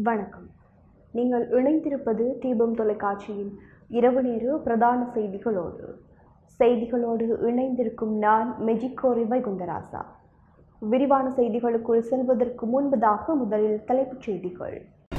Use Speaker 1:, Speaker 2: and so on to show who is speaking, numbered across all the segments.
Speaker 1: வணக்கம் நீங்கள் இணைந்திருப்பது தீபம் தொலைக்காட்சியின் இரவு நேர பிரதான செய்திகளோடு செய்திகளோடு இணைந்திருக்கும் நான் மெஜிக்கோரி வைகுந்தராசா விரிவான செய்திகளுக்குள் செல்வதற்கு முன்பதாக முதலில் தலைப்புச் செய்திகள்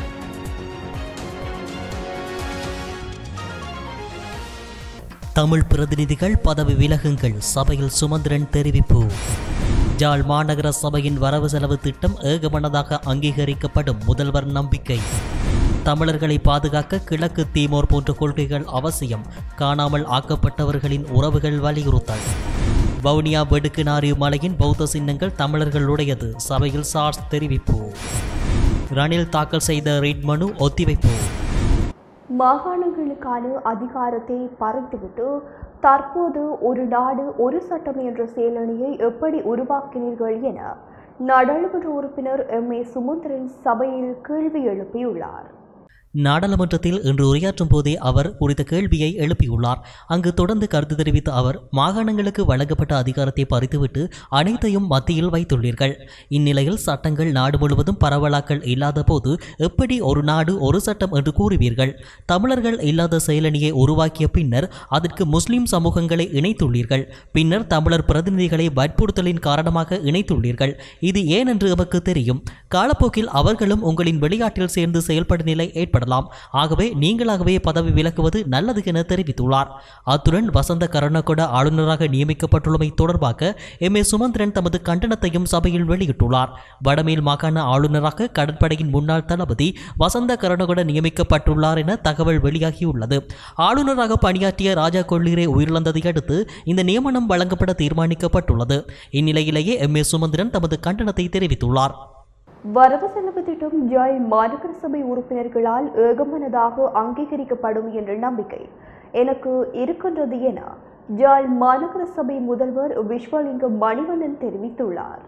Speaker 2: தமிழ் பிரதிநிதிகள் பதவி விலகுங்கள் சபையில் சுமந்திரன் தெரிவிப்பு ஜாழ் மாநகர சபையின் வரவு செலவு திட்டம் ஏகமனதாக அங்கீகரிக்கப்படும் முதல்வர் நம்பிக்கை தமிழர்களை பாதுகாக்க கிழக்கு தீமோர் போன்ற கொள்கைகள் அவசியம் காணாமல் ஆக்கப்பட்டவர்களின் உறவுகள் வலியுறுத்தல் வவுனியா வெடுக்குநாரி மலையின் பௌத்த சின்னங்கள் தமிழர்களுடையது சபையில் சார்ஸ் தெரிவிப்பு ரணில் தாக்கல் செய்த ரிட் மனு ஒத்திவைப்பு
Speaker 1: மாகாணங்களுக்கான அதிகாரத்தை பறித்துவிட்டு தற்போது ஒரு நாடு ஒரு சட்டம் என்ற செயலணியை எப்படி உருவாக்கினீர்கள் என நாடாளுமன்ற உறுப்பினர் எம் ஏ சுமந்திரன் சபையில் கேள்வி எழுப்பியுள்ளார்
Speaker 2: நாடாளுமன்றத்தில் இன்று உரையாற்றும் போதே அவர் குறித்த கேள்வியை எழுப்பியுள்ளார் அங்கு தொடர்ந்து கருத்து தெரிவித்த அவர் மாகாணங்களுக்கு வழங்கப்பட்ட அதிகாரத்தை பறித்துவிட்டு அனைத்தையும் மத்தியில் வைத்துள்ளீர்கள் இந்நிலையில் சட்டங்கள் நாடு முழுவதும் பரவலாக்கல் இல்லாத போது எப்படி ஒரு நாடு ஒரு சட்டம் என்று கூறுவீர்கள் தமிழர்கள் இல்லாத செயலணியை உருவாக்கிய பின்னர் அதற்கு முஸ்லிம் சமூகங்களை இணைத்துள்ளீர்கள் பின்னர் தமிழர் பிரதிநிதிகளை வற்புறுத்தலின் காரணமாக இணைத்துள்ளீர்கள் இது ஏன் என்று எமக்கு தெரியும் காலப்போக்கில் அவர்களும் உங்களின் வெளிநாட்டில் சேர்ந்து செயல்படும் நிலை ஏற்படலாம் ஆகவே நீங்களாகவே பதவி விலக்குவது நல்லது என தெரிவித்துள்ளார் அத்துடன் வசந்த கருணாகொட ஆளுநராக நியமிக்கப்பட்டுள்ளமை தொடர்பாக எம் ஏ சுமந்திரன் தமது கண்டனத்தையும் சபையில் வெளியிட்டுள்ளார் வடமேல் மாகாண ஆளுநராக கடற்படையின் முன்னாள் தளபதி வசந்த கருணகொட நியமிக்கப்பட்டுள்ளார் என தகவல் வெளியாகியுள்ளது ஆளுநராக பணியாற்றிய ராஜா கொள்ளீரே உயிரிழந்ததை அடுத்து இந்த நியமனம் வழங்கப்பட தீர்மானிக்கப்பட்டுள்ளது இந்நிலையிலேயே எம் ஏ சுமந்திரன் தமது கண்டனத்தை தெரிவித்துள்ளார்
Speaker 1: வரவு செலவு திட்டம் ஜாழ் மாநகர சபை உறுப்பினர்களால் ஏகமனதாக அங்கீகரிக்கப்படும் என்ற நம்பிக்கை எனக்கு இருக்கின்றது என ஜாழ் மாநகர சபை முதல்வர் விஸ்வலிங்கம் மணிவண்ணன் தெரிவித்துள்ளார்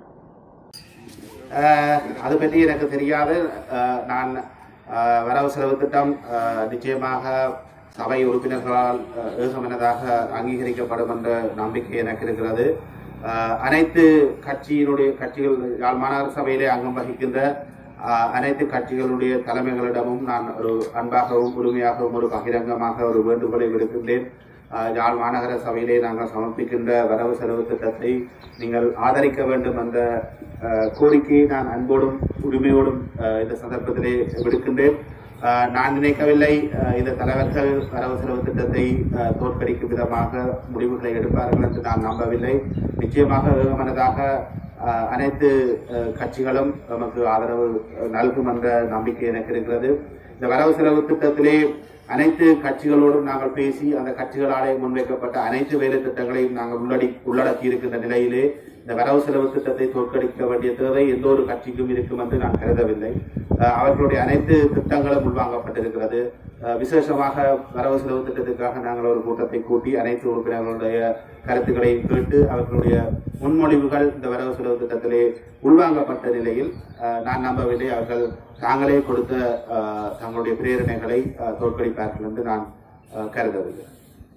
Speaker 3: அஹ் அது பற்றி எனக்கு தெரியாது அஹ் நான் அஹ் வரவு செலவு திட்டம் அஹ் நிச்சயமாக சபை உறுப்பினர்களால் அஹ் ஏகமனதாக அங்கீகரிக்கப்படும் என்ற நம்பிக்கை எனக்கு இருக்கிறது அஹ் அனைத்து கட்சியினுடைய கட்சிகள் யாழ் மாநகர சபையிலே அங்கம் வகிக்கின்ற அஹ் அனைத்து கட்சிகளுடைய தலைமைகளிடமும் நான் ஒரு அன்பாகவும் உரிமையாகவும் ஒரு பகிரங்கமாக ஒரு வேண்டுகோளை விடுக்கின்றேன் அஹ் யாழ் மாநகர சபையிலே நாங்கள் சமர்ப்பிக்கின்ற வரவு செலவு திட்டத்தை நீங்கள் ஆதரிக்க வேண்டும் என்ற அஹ், கோரிக்கையை நான் அன்போடும் உரிமையோடும் அஹ், இந்த சந்தர்ப்பத்திலே விடுக்கின்றேன் அஹ், நான் நினைக்கவில்லை அஹ், இந்த தலைவர்கள் வரவு செலவு திட்டத்தை அஹ், தோற்கடிக்கும் விதமாக முடிவுகளை எடுப்பார்கள் என்று நான் நம்பவில்லை நிச்சயமாக ஏகமனதாக அஹ், அனைத்து அஹ், கட்சிகளும் நமக்கு ஆதரவு அஹ், நல்கும் என்ற நம்பிக்கை எனக்கு இருக்கிறது இந்த வரவு செலவு திட்டத்திலே அனைத்து கட்சிகளோடும் நாங்கள் பேசி அந்த கட்சிகளாலே முன்வைக்கப்பட்ட அனைத்து வேலை திட்டங்களையும் நாங்கள் உள்ளடி உள்ளடக்கி இருக்கின்ற நிலையிலே இந்த வரவு செலவு திட்டத்தை தோற்கடிக்க வேண்டிய தேவை எந்த ஒரு கட்சிக்கும் இருக்கும் என்று நான் கருதவில்லை அஹ் அவர்களுடைய அனைத்து திட்டங்களும் உள்வாங்கப்பட்டிருக்கிறது அஹ் விசேஷமாக வரவு செலவு திட்டத்திற்காக நாங்கள் ஒரு கூட்டத்தை கூட்டி அனைத்து உறுப்பினர்களுடைய கருத்துக்களை கேட்டு அவர்களுடைய முன்மொழிவுகள் இந்த வரவு செலவு திட்டத்திலே உள்வாங்கப்பட்ட நிலையில் அஹ் நான் நம்பவில்லை அவர்கள் தாங்களே கொடுத்த அஹ், தங்களுடைய பிரேரணைகளை அஹ், தோற்கடிப்பார்கள் என்று நான் அஹ், கருதவில்லை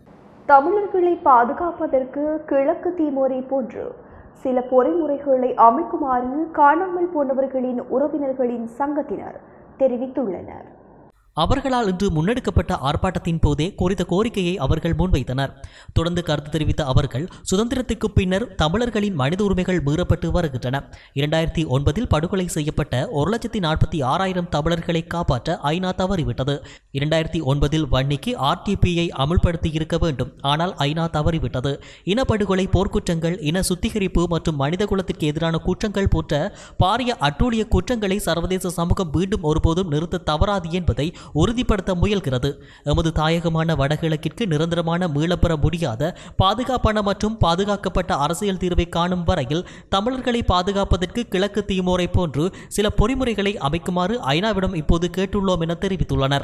Speaker 1: தமிழர்களை பாதுகாப்பதற்கு கிழக்கு தீமோரை போன்று சில பொறிமுறைகளை அமைக்குமாறு காணாமல் போனவர்களின் உறவினர்களின் சங்கத்தினர் தெரிவித்துள்ளனர்
Speaker 2: அவர்களால் இன்று முன்னெடுக்கப்பட்ட ஆர்ப்பாட்டத்தின் போதே குறித்த கோரிக்கையை அவர்கள் முன்வைத்தனர் தொடர்ந்து கருத்து தெரிவித்த அவர்கள் சுதந்திரத்துக்கு பின்னர் தமிழர்களின் மனித உரிமைகள் மீறப்பட்டு வருகின்றன இரண்டாயிரத்தி ஒன்பதில் படுகொலை செய்யப்பட்ட ஒரு லட்சத்தி நாற்பத்தி ஆறாயிரம் தமிழர்களை காப்பாற்ற ஐநா தவறிவிட்டது இரண்டாயிரத்தி ஒன்பதில் வன்னிக்கு ஆர்டிபியை அமுல்படுத்தி இருக்க வேண்டும் ஆனால் ஐநா தவறிவிட்டது இனப்படுகொலை போர்க்குற்றங்கள் இன சுத்திகரிப்பு மற்றும் மனித குலத்திற்கு எதிரான குற்றங்கள் போன்ற பாரிய அட்டூழிய குற்றங்களை சர்வதேச சமூகம் மீண்டும் ஒருபோதும் நிறுத்த தவறாது என்பதை உறுதிப்படுத்த முயல்கிறது எமது தாயகமான வடகிழக்கிற்கு நிரந்தரமான மீளப்பெற முடியாத பாதுகாப்பான மற்றும் பாதுகாக்கப்பட்ட அரசியல் தீர்வை காணும் வரையில் தமிழர்களை பாதுகாப்பதற்கு கிழக்கு தீமோரை போன்று சில பொறிமுறைகளை அமைக்குமாறு ஐநாவிடம் இப்போது கேட்டுள்ளோம் என தெரிவித்துள்ளனர்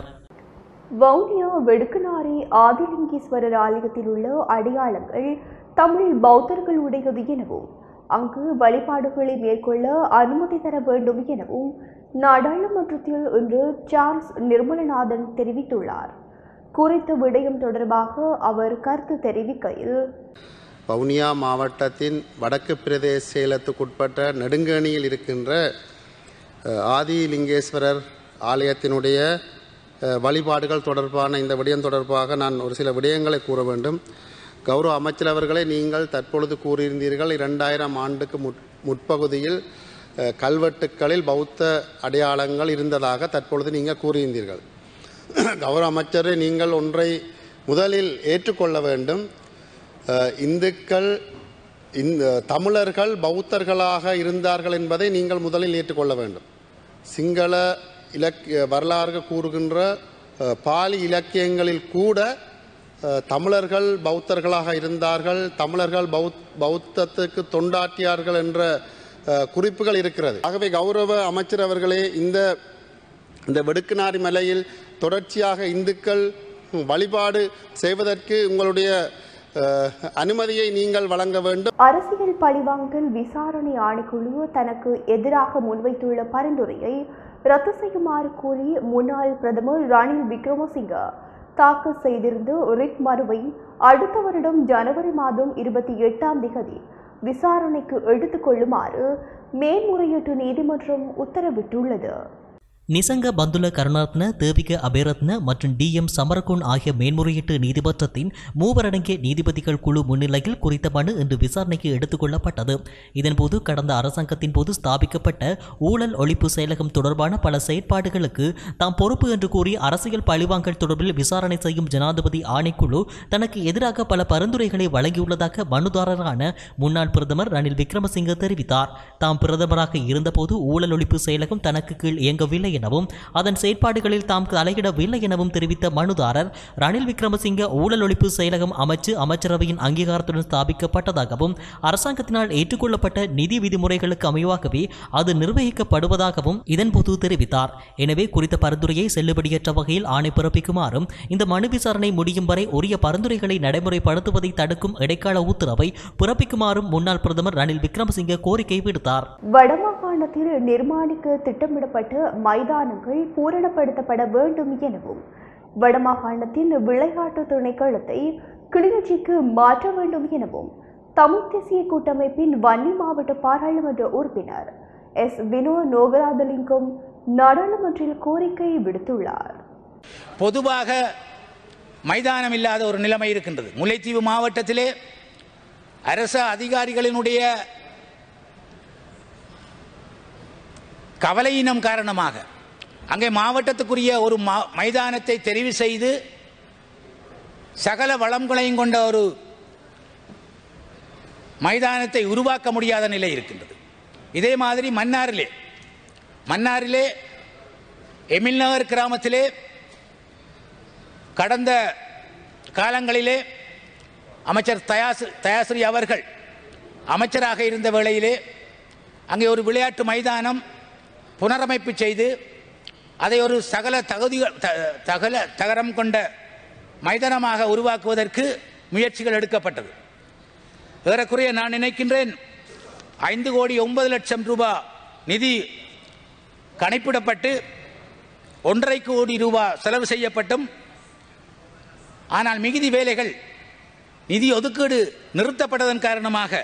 Speaker 1: வவுனியா வெடுக்கனாரி ஆதிலிங்கேஸ்வரர் ஆலயத்தில் உள்ள அடையாளங்கள் தமிழ் பௌத்தர்களுடையது எனவும் அங்கு வழிபாடுகளை மேற்கொள்ள அனுமதி தர வேண்டும் எனவும் நாடாளுமன்றத்தில் இன்று சார்ல்ஸ் நிர்மலநாதன் தெரிவித்துள்ளார் குறித்த விடயம் தொடர்பாக அவர் கருத்து தெரிவிக்கையில்
Speaker 4: வவுனியா மாவட்டத்தின் வடக்கு பிரதேச செயலத்துக்குட்பட்ட நெடுங்கணியில் இருக்கின்ற அஹ், ஆதிலிங்கேஸ்வரர் ஆலயத்தினுடைய அஹ், வழிபாடுகள் தொடர்பான இந்த விடயம் தொடர்பாக நான் ஒரு சில விடயங்களை கூற வேண்டும் கௌரவ அமைச்சர் அவர்களே நீங்கள் தற்பொழுது கூறியிருந்தீர்கள் இரண்டாயிரம் ஆண்டுக்கு முற் முற்பகுதியில் அஹ், கல்வெட்டுக்களில் பௌத்த அடையாளங்கள் இருந்ததாக தற்பொழுது நீங்கள் கூறியிருந்தீர்கள் கௌரவ அமைச்சரே நீங்கள் ஒன்றை முதலில் ஏற்றுக்கொள்ள வேண்டும் அஹ், இந்துக்கள் இந்த தமிழர்கள் பௌத்தர்களாக இருந்தார்கள் என்பதை நீங்கள் முதலில் ஏற்றுக்கொள்ள வேண்டும் சிங்கள இலக்கிய வரலாறு கூறுகின்ற அஹ், பாலி இலக்கியங்களில் கூட அஹ், தமிழர்கள் பௌத்தர்களாக இருந்தார்கள் தமிழர்கள் பௌத் பௌத்தத்துக்கு தொண்டாற்றியார்கள் என்ற அஹ், குறிப்புகள் இருக்கிறது ஆகவே கௌரவ அமைச்சர் அவர்களே இந்த இந்த வெடுக்குநாரி மலையில் தொடர்ச்சியாக இந்துக்கள் வழிபாடு செய்வதற்கு உங்களுடைய அஹ், அனுமதியை நீங்கள் வழங்க வேண்டும்
Speaker 1: அரசியல் பழிவாங்கல் விசாரணை ஆணைக்குழு தனக்கு எதிராக முன்வைத்துள்ள பரிந்துரையை ரத்து செய்யுமாறு கூறி முன்னாள் பிரதமர் ரணில் விக்ரமசிங்க தாக்கல் செய்திருந்த ரிட் மனுவை அடுத்த வருடம் ஜனவரி மாதம் இருபத்தி எட்டாம் திகதி விசாரணைக்கு எடுத்துக் கொள்ளுமாறு மேன்முறையீட்டு நீதிமன்றம் உத்தரவிட்டுள்ளது
Speaker 2: நிசங்க பந்துல கருணாரத்ன தேவிக அபேரத்ன மற்றும் டி எம் சமரகுன் ஆகிய மேன்முறையீட்டு நீதிமன்றத்தின் மூவரடங்கிய நீதிபதிகள் குழு முன்னிலையில் குறித்த மனு இன்று விசாரணைக்கு எடுத்துக் கொள்ளப்பட்டது இதன்போது கடந்த அரசாங்கத்தின் போது ஸ்தாபிக்கப்பட்ட ஊழல் ஒழிப்பு செயலகம் தொடர்பான பல செயற்பாடுகளுக்கு தாம் பொறுப்பு என்று கூறி அரசியல் பழிவாங்கல் தொடர்பில் விசாரணை செய்யும் ஜனாதிபதி ஆணைக்குழு தனக்கு எதிராக பல பரிந்துரைகளை வழங்கியுள்ளதாக மனுதாரரான முன்னாள் பிரதமர் ரணில் விக்ரமசிங்க தெரிவித்தார் தாம் பிரதமராக இருந்தபோது ஊழல் ஒழிப்பு செயலகம் தனக்கு கீழ் இயங்கவில்லை எனவும் அதன் செயற்பாடுகளில் தாம் தலையிடவில்லை எனவும் தெரிவித்த மனுதாரர் ரணில் விக்ரமசிங்க ஊழல் ஒழிப்பு செயலகம் அமைச்சு அமைச்சரவையின் அங்கீகாரத்துடன் ஸ்தாபிக்கப்பட்டதாகவும் அரசாங்கத்தினால் ஏற்றுக்கொள்ளப்பட்ட நிதி விதிமுறைகளுக்கு அமைவாகவே அது நிர்வகிக்கப்படுவதாகவும் இதன்போது தெரிவித்தார் எனவே குறித்த பரிந்துரையை செல்லுபடியற்ற வகையில் ஆணை பிறப்பிக்குமாறும் இந்த மனு விசாரணை முடியும் வரை உரிய பரிந்துரைகளை நடைமுறைப்படுத்துவதை தடுக்கும் இடைக்கால உத்தரவை பிறப்பிக்குமாறும் முன்னாள் பிரதமர் ரணில் விக்ரமசிங்க கோரிக்கை விடுத்தார்
Speaker 1: வடமாகாணத்தில் நிர்மாணிக்க திட்டமிடப்பட்ட மைதானங்கள் பூரணப்படுத்தப்பட வேண்டும் எனவும் வடமாகாணத்தின் விளையாட்டு திணைக்களத்தை கிளிநொச்சிக்கு மாற்ற வேண்டும் எனவும் தமிழ் தேசிய கூட்டமைப்பின் வன்னி மாவட்ட பாராளுமன்ற உறுப்பினர் எஸ் வினோ நோகராதலிங்கம் நாடாளுமன்றில் கோரிக்கை விடுத்துள்ளார்
Speaker 5: பொதுவாக மைதானம் இல்லாத ஒரு நிலைமை இருக்கின்றது முல்லைத்தீவு மாவட்டத்திலே அரச அதிகாரிகளினுடைய கவலையினம் காரணமாக அங்கே மாவட்டத்துக்குரிய ஒரு மா- மைதானத்தை தெரிவு செய்து சகல வளங்களையும் கொண்ட ஒரு மைதானத்தை உருவாக்க முடியாத நிலை இருக்கின்றது இதே மாதிரி மன்னாரிலே மன்னாரிலே எமில்நகர் கிராமத்திலே கடந்த காலங்களிலே அமைச்சர் தயாசு தயாஸ்ரீ அவர்கள் அமைச்சராக இருந்த வேளையிலே அங்கே ஒரு விளையாட்டு மைதானம் புனரமைப்பு செய்து அதை ஒரு சகல தகுதிகள் த- தகல தகரம் கொண்ட மைதானமாக உருவாக்குவதற்கு முயற்சிகள் எடுக்கப்பட்டது ஏறக்குறைய நான் நினைக்கின்றேன் ஐந்து கோடி ஒன்பது லட்சம் ரூபாய் நிதி கணிப்பிடப்பட்டு ஒன்றரை கோடி ரூபாய் செலவு செய்யப்பட்டும் ஆனால் மிகுதி வேலைகள் நிதி ஒதுக்கீடு நிறுத்தப்பட்டதன் காரணமாக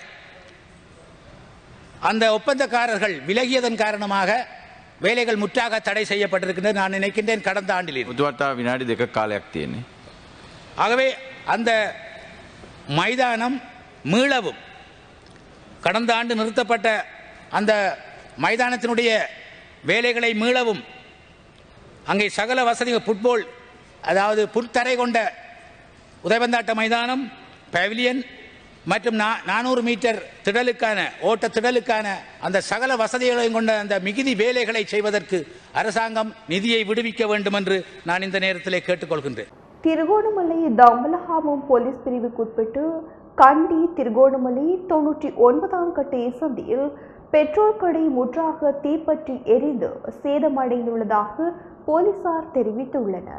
Speaker 5: அந்த ஒப்பந்தக்காரர்கள் விலகியதன் காரணமாக வேலைகள் முற்றாக தடை செய்யப்பட்டிருக்கின்றது நான் நினைக்கின்றேன் கடந்த ஆண்டில்
Speaker 6: මුතුවටා විනාඩි දෙක කාලයක් තියෙන්නේ.
Speaker 5: ஆகவே அந்த மைதானம் மீளவும் கடந்த ஆண்டு நிறுத்தப்பட்ட அந்த மைதானத்தினுடைய வேலைகளை மீளவும் அங்கே சகல வசதிகள் ஃபுட்பால் அதாவது புற்தரை கொண்ட உதயபந்தாட்ட மைதானம் பவிலியன் மற்றும் நா- நானூறு மீட்டர் திடலுக்கான ஓட்ட திடலுக்கான அந்த சகல வசதிகளையும் கொண்ட அந்த மிகுதி வேலைகளை செய்வதற்கு அரசாங்கம் நிதியை விடுவிக்க வேண்டும் என்று நான் இந்த நேரத்திலே கேட்டுக்கொள்கின்றேன்
Speaker 1: திருகோணமலை தம்பலஹாமம் போலீஸ் பிரிவுக்குட்பட்டு கண்டி திருகோணமலை தொன்னூற்றி ஒன்பதாம் கட்ட சந்தியில் பெட்ரோல் கடை முற்றாக தீப்பற்றி எரிந்து சேதமடைந்துள்ளதாக போலீசார் தெரிவித்துள்ளனர்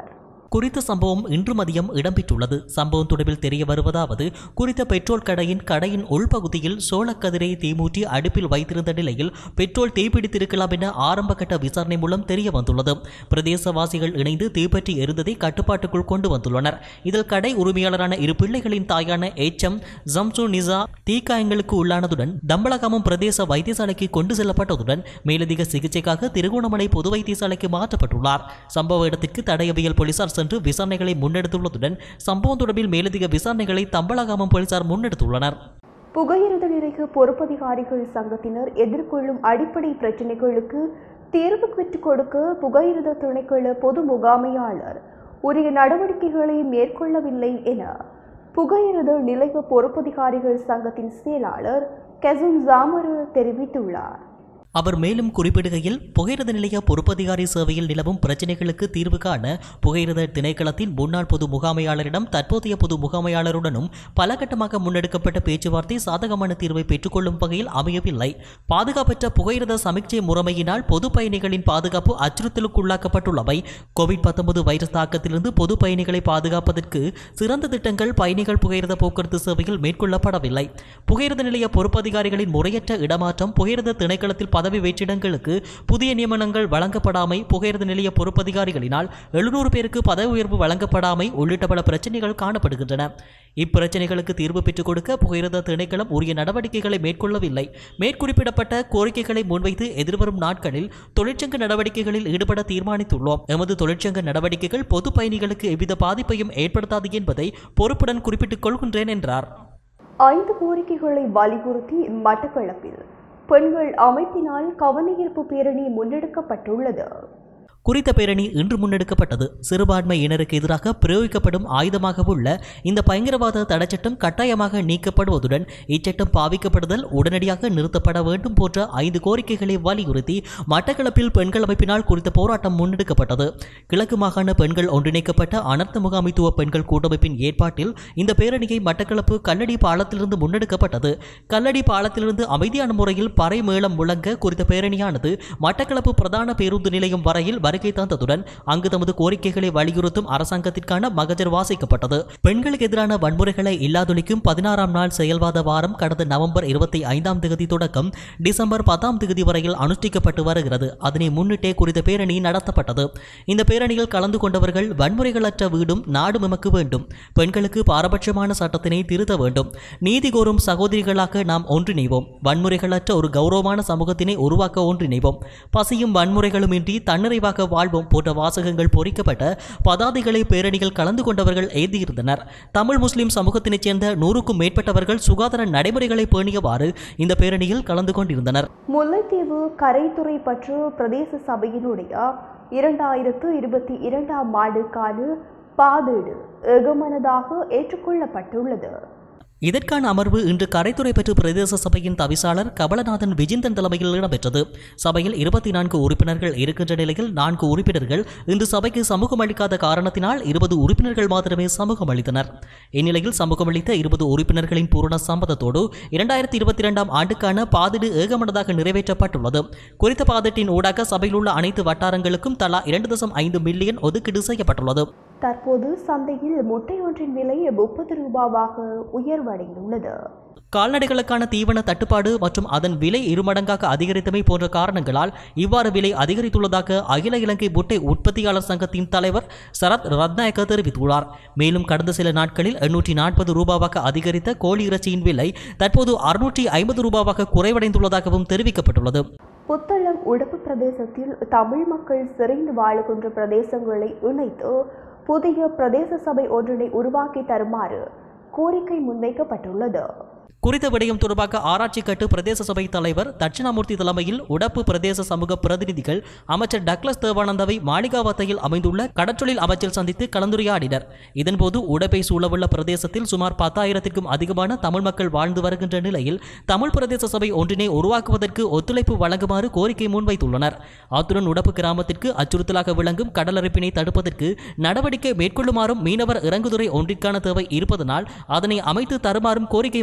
Speaker 2: குறித்த சம்பவம் இன்று மதியம் இடம்பெற்றுள்ளது சம்பவம் தொடர்பில் தெரிய வருவதாவது குறித்த பெட்ரோல் கடையின் கடையின் உள்பகுதியில் சோளக்கதிரை தீமூட்டி அடுப்பில் வைத்திருந்த நிலையில் பெட்ரோல் தீப்பிடித்திருக்கலாம் என ஆரம்பகட்ட விசாரணை மூலம் தெரிய வந்துள்ளது பிரதேசவாசிகள் இணைந்து தீப்பற்றி எரிந்ததை கட்டுப்பாட்டுக்குள் கொண்டு வந்துள்ளனர் இதில் கடை உரிமையாளரான இரு பிள்ளைகளின் தாயான எச் எம் ஜம்சு நிசா தீக்காயங்களுக்கு உள்ளானதுடன் தம்பலகாமம் பிரதேச வைத்தியசாலைக்கு கொண்டு செல்லப்பட்டதுடன் மேலதிக சிகிச்சைக்காக திருகோணமலை பொது வைத்தியசாலைக்கு மாற்றப்பட்டுள்ளார் சம்பவ இடத்திற்கு தடயவியல் போலீசார் சென்று விசாரணைகளை முன்னெடுத்துள்ளதுடன் சம்பவம் தொடர்பில் மேலதிக விசாரணைகளை தம்பலகாமம் போலீசார் முன்னெடுத்துள்ளனர்
Speaker 1: புகையிரத நிறைக்கு பொறுப்பதிகாரிகள் சங்கத்தினர் எதிர்கொள்ளும் அடிப்படை பிரச்சினைகளுக்கு தீர்வு பெற்றுக் கொடுக்க புகையிரத திணைக்கள பொது முகாமையாளர் உரிய நடவடிக்கைகளை மேற்கொள்ளவில்லை என புகையிரத நிலைய பொறுப்பதிகாரிகள் சங்கத்தின் செயலாளர் கெசும் ஜாமரு தெரிவித்துள்ளார்
Speaker 2: அவர் மேலும் குறிப்பிடுகையில் புகையிரத நிலைய பொறுப்பதிகாரி சேவையில் நிலவும் பிரச்சினைகளுக்கு தீர்வு காண புகையிரத திணைக்களத்தின் முன்னாள் பொது முகாமையாளரிடம் தற்போதைய பொது முகாமையாளருடனும் பல கட்டமாக முன்னெடுக்கப்பட்ட பேச்சுவார்த்தை சாதகமான தீர்வை பெற்றுக்கொள்ளும் வகையில் அமையவில்லை பாதுகாப்பற்ற புகையிரத சமிக்சை முறைமையினால் பொது பயணிகளின் பாதுகாப்பு அச்சுறுத்தலுக்குள்ளாக்கப்பட்டுள்ளவை கோவிட் பத்தொன்பது வைரஸ் தாக்கத்திலிருந்து பொது பயணிகளை பாதுகாப்பதற்கு சிறந்த திட்டங்கள் பயணிகள் புகையிரத போக்குவரத்து சேவையில் மேற்கொள்ளப்படவில்லை புகையிரத நிலைய பொறுப்பதிகாரிகளின் முறையற்ற இடமாற்றம் புகையிரத திணைக்களத்தில் பதவி வேற்றிடங்களுக்கு புதிய நியமனங்கள் வழங்கப்படாமை புகையிரத நிலைய பொறுப்பதிகாரிகளினால் எழுநூறு பேருக்கு பதவி உயர்வு வழங்கப்படாமை உள்ளிட்ட பல பிரச்சனைகள் காணப்படுகின்றன இப்பிரச்சனைகளுக்கு தீர்வு பெற்றுக் கொடுக்க புகையிரத திணைக்களம் உரிய நடவடிக்கைகளை மேற்கொள்ளவில்லை மேற்குறிப்பிடப்பட்ட கோரிக்கைகளை முன்வைத்து எதிர்வரும் நாட்களில் தொழிற்சங்க நடவடிக்கைகளில் ஈடுபட தீர்மானித்துள்ளோம் எமது தொழிற்சங்க நடவடிக்கைகள் பொது பயணிகளுக்கு எவ்வித பாதிப்பையும் ஏற்படுத்தாது என்பதை பொறுப்புடன் குறிப்பிட்டுக் கொள்கின்றேன் என்றார்
Speaker 1: ஐந்து கோரிக்கைகளை வலியுறுத்தி மட்டக்களப்பில் பெண்கள் அமைப்பினால் கவனஈர்ப்பு பேரணி முன்னெடுக்கப்பட்டுள்ளது
Speaker 2: குறித்த பேரணி இன்று முன்னெடுக்கப்பட்டது சிறுபான்மையினருக்கு எதிராக பிரயோகிக்கப்படும் ஆயுதமாக உள்ள இந்த பயங்கரவாத தடைச்சட்டம் கட்டாயமாக நீக்கப்படுவதுடன் இச்சட்டம் பாவிக்கப்படுதல் உடனடியாக நிறுத்தப்பட வேண்டும் போன்ற ஐந்து கோரிக்கைகளை வலியுறுத்தி மட்டக்களப்பில் பெண்கள் அமைப்பினால் குறித்த போராட்டம் முன்னெடுக்கப்பட்டது கிழக்கு மாகாண பெண்கள் ஒன்றிணைக்கப்பட்ட அனர்த்த முகாமைத்துவ பெண்கள் கூட்டமைப்பின் ஏற்பாட்டில் இந்த பேரணியை மட்டக்களப்பு கல்லடி பாலத்திலிருந்து முன்னெடுக்கப்பட்டது கல்லடி பாலத்திலிருந்து அமைதியான முறையில் பறை மேளம் முழங்க குறித்த பேரணியானது மட்டக்களப்பு பிரதான பேருந்து நிலையம் வரையில் வருகை தந்ததுடன் அங்கு தமது கோரிக்கைகளை வலியுறுத்தும் அரசாங்கத்திற்கான மகஜர் வாசிக்கப்பட்டது பெண்களுக்கு எதிரான வன்முறைகளை இல்லாதொழிக்கும் பதினாறாம் நாள் செயல்வாத வாரம் கடந்த நவம்பர் இருபத்தி ஐந்தாம் தேதி தொடக்கம் டிசம்பர் பத்தாம் தேதி வரையில் அனுஷ்டிக்கப்பட்டு வருகிறது அதனை முன்னிட்டே குறித்த பேரணி நடத்தப்பட்டது இந்த பேரணியில் கலந்து கொண்டவர்கள் வன்முறைகளற்ற வீடும் நாடும் எமக்கு வேண்டும் பெண்களுக்கு பாரபட்சமான சட்டத்தினை திருத்த வேண்டும் நீதி கோரும் சகோதரிகளாக நாம் ஒன்றிணைவோம் வன்முறைகளற்ற ஒரு கௌரவமான சமூகத்தினை உருவாக்க ஒன்றிணைவோம் பசியும் வன்முறைகளுமின்றி தன்னிறைவாக வாழ்வோம் போன்ற வாசகங்கள் பொறிக்கப்பட்ட பதாதைகளை பேரணியில் கலந்து கொண்டவர்கள் எழுதியிருந்தனர் தமிழ் முஸ்லிம் சமூகத்தினைச் சேர்ந்த நூறுக்கும் மேற்பட்டவர்கள் சுகாதார நடைமுறைகளை பேணியவாறு இந்த பேரணியில் கலந்து கொண்டிருந்தனர்
Speaker 1: முல்லைத்தீவு கரைத்துறை பற்று பிரதேச சபையினுடைய இரண்டாயிரத்து இருபத்தி இரண்டாம் ஆண்டுக்கான பாதீடு ஏகமனதாக ஏற்றுக்கொள்ளப்பட்டுள்ளது
Speaker 2: இதற்கான அமர்வு இன்று கரைத்துறை பெற்று பிரதேச சபையின் தவிசாளர் கமலநாதன் விஜிந்தன் தலைமையில் இடம்பெற்றது சபையில் இருபத்தி நான்கு உறுப்பினர்கள் இருக்கின்ற நிலையில் நான்கு உறுப்பினர்கள் இன்று சபைக்கு சமூகம் அளிக்காத காரணத்தினால் இருபது உறுப்பினர்கள் மாத்திரமே சமூகம் அளித்தனர் இந்நிலையில் சமூகம் அளித்த இருபது உறுப்பினர்களின் பூரண சம்மதத்தோடு இரண்டாயிரத்தி இருபத்தி இரண்டாம் ஆண்டுக்கான பாதிடு ஏகமனதாக நிறைவேற்றப்பட்டுள்ளது குறித்த பாதத்தின் ஊடாக சபையில் உள்ள அனைத்து வட்டாரங்களுக்கும் தலா இரண்டு தசம் ஐந்து மில்லியன் ஒதுக்கீடு செய்யப்பட்டுள்ளது
Speaker 1: தற்போது சந்தையில் முட்டை ஒன்றின் விலை முப்பது ரூபாவாக உயர்வடைந்துள்ளது
Speaker 2: கால்நடைகளுக்கான தீவன தட்டுப்பாடு மற்றும் அதன் விலை இருமடங்காக அதிகரித்தமை போன்ற காரணங்களால் இவ்வாறு விலை அதிகரித்துள்ளதாக அகில இலங்கை முட்டை உற்பத்தியாளர் சங்கத்தின் தலைவர் சரத் ரத்நாயக்க தெரிவித்துள்ளார் மேலும் கடந்த சில நாட்களில் எண்ணூற்றி நாற்பது ரூபாவாக அதிகரித்த கோழி இறைச்சியின் விலை தற்போது அறுநூற்றி ஐம்பது ரூபாவாக குறைவடைந்துள்ளதாகவும் தெரிவிக்கப்பட்டுள்ளது
Speaker 1: புத்தளம் உடுப்பு பிரதேசத்தில் தமிழ் மக்கள் சிறைந்து வாழுகின்ற பிரதேசங்களை இணைத்து புதிய பிரதேச சபை ஒன்றினை உருவாக்கி தருமாறு கோரிக்கை முன்வைக்கப்பட்டுள்ளது
Speaker 2: குறித்த விடயம் தொடர்பாக ஆராய்ச்சி கட்டு பிரதேச சபை தலைவர் தட்சிணாமூர்த்தி தலைமையில் உடப்பு பிரதேச சமூக பிரதிநிதிகள் அமைச்சர் டக்ளஸ் தேவானந்தாவை மாளிகாவத்தையில் அமைந்துள்ள கடற்றொழில் அமைச்சர் சந்தித்து கலந்துரையாடினர் இதன்போது உடப்பை சூழவுள்ள பிரதேசத்தில் சுமார் பத்தாயிரத்திற்கும் அதிகமான தமிழ் மக்கள் வாழ்ந்து வருகின்ற நிலையில் தமிழ் பிரதேச சபை ஒன்றினை உருவாக்குவதற்கு ஒத்துழைப்பு வழங்குமாறு கோரிக்கை முன்வைத்துள்ளனர் அத்துடன் உடப்பு கிராமத்திற்கு அச்சுறுத்தலாக விளங்கும் கடலரிப்பினை தடுப்பதற்கு நடவடிக்கை மேற்கொள்ளுமாறும் மீனவர் இறங்குதுறை ஒன்றிற்கான தேவை இருப்பதனால் அதனை அமைத்து தருமாறும் கோரிக்கை முன்வைத்துள்ளனர்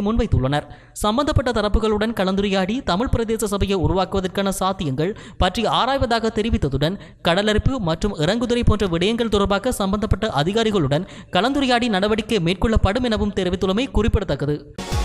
Speaker 2: தெரிவித்துள்ளனர் சம்பந்தப்பட்ட தரப்புகளுடன் கலந்துரையாடி தமிழ் பிரதேச சபையை உருவாக்குவதற்கான சாத்தியங்கள் பற்றி ஆராய்வதாக தெரிவித்ததுடன் கடலரிப்பு மற்றும் இறங்குதுறை போன்ற விடயங்கள் தொடர்பாக சம்பந்தப்பட்ட அதிகாரிகளுடன் கலந்துரையாடி நடவடிக்கை மேற்கொள்ளப்படும் எனவும் தெரிவித்துள்ளமை குறிப்பிடத்தக்கது